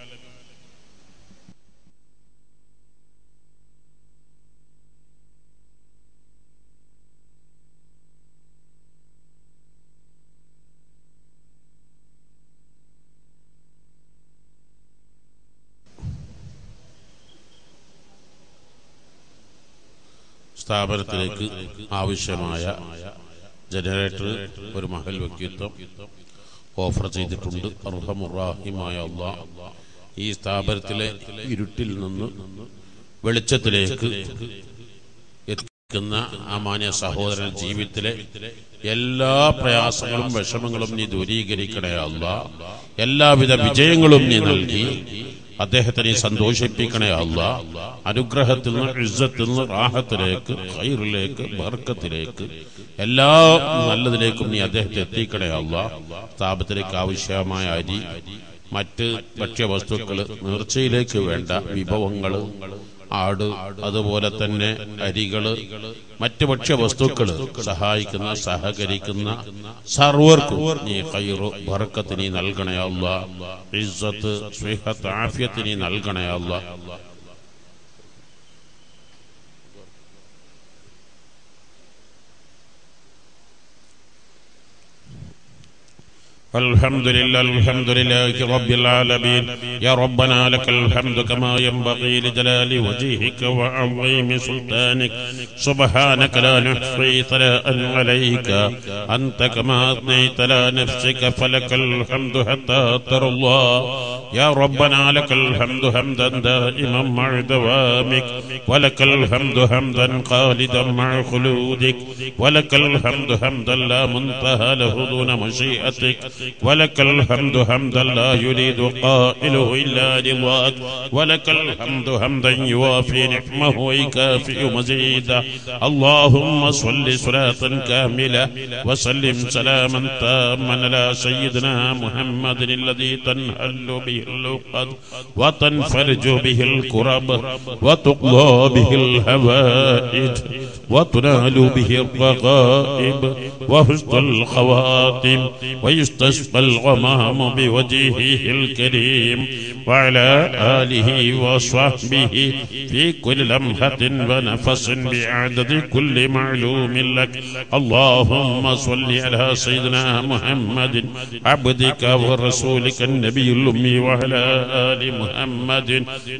സ്ഥാപനത്തിലേക്ക് ആവശ്യമായ ജനറേറ്റർ ഒരു മഹൽ വ്യക്തിത്വം ഓഫർ ചെയ്തിട്ടുണ്ട് അർഹമുറാഹിമായ അള്ളാഹ് ഈ സ്ഥാപനത്തിലെ ഇരുട്ടിൽ നിന്ന് വെളിച്ചത്തിലേക്ക് എത്തിക്കുന്ന ആ മാന്യ സഹോദരൻ ജീവിതത്തിലെ എല്ലാ പ്രയാസങ്ങളും വിഷമങ്ങളും നീ ദൂരീകരിക്കണേ അല്ല എല്ലാവിധ വിജയങ്ങളും നീ നൽകി അദ്ദേഹത്തെ നീ സന്തോഷിപ്പിക്കണേ അല്ല അനുഗ്രഹത്തിൽ നിന്ന് ഇസ്സത്തിൽ നിന്ന് റാഹത്തിലേക്ക് ഖൈറിലേക്ക് ബർക്കത്തിലേക്ക് എല്ലാ നല്ലതിലേക്കും നീ അദ്ദേഹത്തെ എത്തിക്കണേ അല്ല സ്ഥാപനത്തിലേക്ക് ആവശ്യമായ അരി മറ്റ് ഭക്ഷ്യവസ്തുക്കൾ നേർച്ചയിലേക്ക് വേണ്ട വിഭവങ്ങൾ ആട് അതുപോലെ തന്നെ അരികള് മറ്റ് ഭക്ഷ്യവസ്തുക്കള് സഹായിക്കുന്ന സഹകരിക്കുന്ന സർവർക്കും നീ കൈറു ബർക്കത്ത് നീ നൽകണേ അല്ല ഇസ്സത്ത് സ്നേഹത്ത് ആഫ്യത്ത് നീ നൽകണേ അല്ല الحمد لله الحمد لله رب العالمين يا ربنا لك الحمد كما ينبغي لجلال وجهك وعظيم سلطانك سبحانك لا نحصي ثناء عليك أنت كما أثنيت على نفسك فلك الحمد حتى ترى الله يا ربنا لك الحمد حمدا دائما مع دوامك ولك الحمد حمدا خالدا مع خلودك ولك الحمد حمدا لا منتهى له دون مشيئتك ولك الحمد حمدا لا يريد قائله إلا رضاك ولك الحمد حمدا يوافي نعمه ويكافئ مزيدا اللهم صل صلاة كاملة وسلم سلاما تاما على سيدنا محمد الذي تنهل به اللقد وتنفرج به الكرب وتقضى به الهوائج وتنال به الرغائب وحسن الخواتم ويستسقى الغمام بوجهه الكريم وعلى آله وصحبه في كل لمحة ونفس بعدد كل معلوم لك اللهم صل على سيدنا محمد عبدك ورسولك النبي الأمي وعلى آل محمد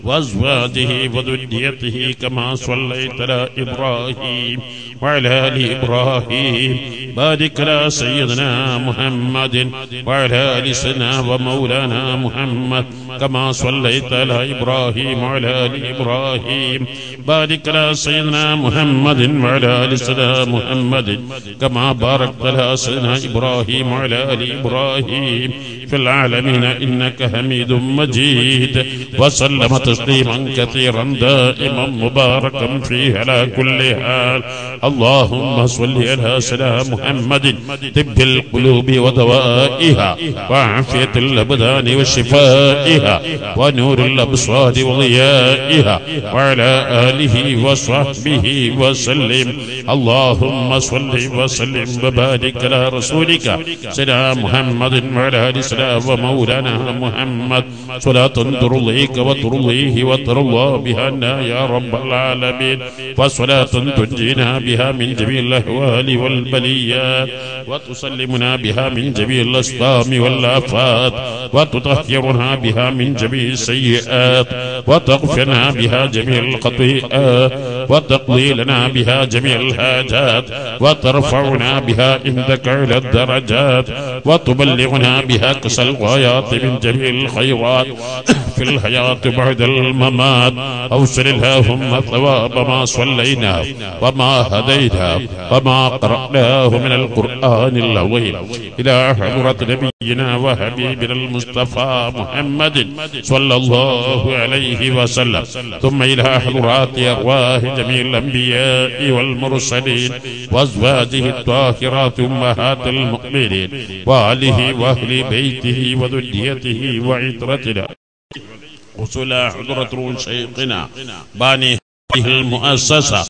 وأزواجه وذريته كما صليت على إبراهيم وعلى آل إبراهيم بارك على سيدنا محمد وعلى آل سيدنا ومولانا محمد كما صليت على إبراهيم وعلى آل إبراهيم بارك على سيدنا محمد وعلى آل سيدنا محمد كما باركت على سيدنا إبراهيم وعلى آل إبراهيم في العالمين إنك حميد مجيد وسلم تسليما كثيرا دائما مباركا فيه على كل حال اللهم صل على سيدنا محمد طب القلوب ودوائها وعافية الأبدان وشفائها ونور الأبصار وضيائها وعلى آله وصحبه وسلم اللهم صل وسلم وبارك على رسولك سيدنا محمد وعلى آل سيدنا ومولانا محمد صلاة ترضيك وترضيه وترضى بها عنا يا رب العالمين وصلاة تنجينا بها من جميع الأهوال والبليات وتسلمنا بها من جميع الأسقام والآفات وتطهرنا بها من جميع السيئات وتغفرنا بها جميع الخطيئات وتقضي لنا بها جميع الحاجات وترفعنا بها عندك على الدرجات وتبلغنا بها كسى الغايات من جميع الخيرات في الحياة بعد الممات أوصل اللهم ثواب ما صلينا وما هدينا وما قرأناه من القرآن العظيم إلى حضرة نبينا وحبيبنا المصطفى محمد صلى الله عليه وسلم ثم إلى حضرات أرواح جميع الأنبياء والمرسلين وأزواجه الطاهرات أمهات المؤمنين وآله وأهل بيته وذريته وعترتنا وصل حضرة شيخنا باني هذه المؤسسة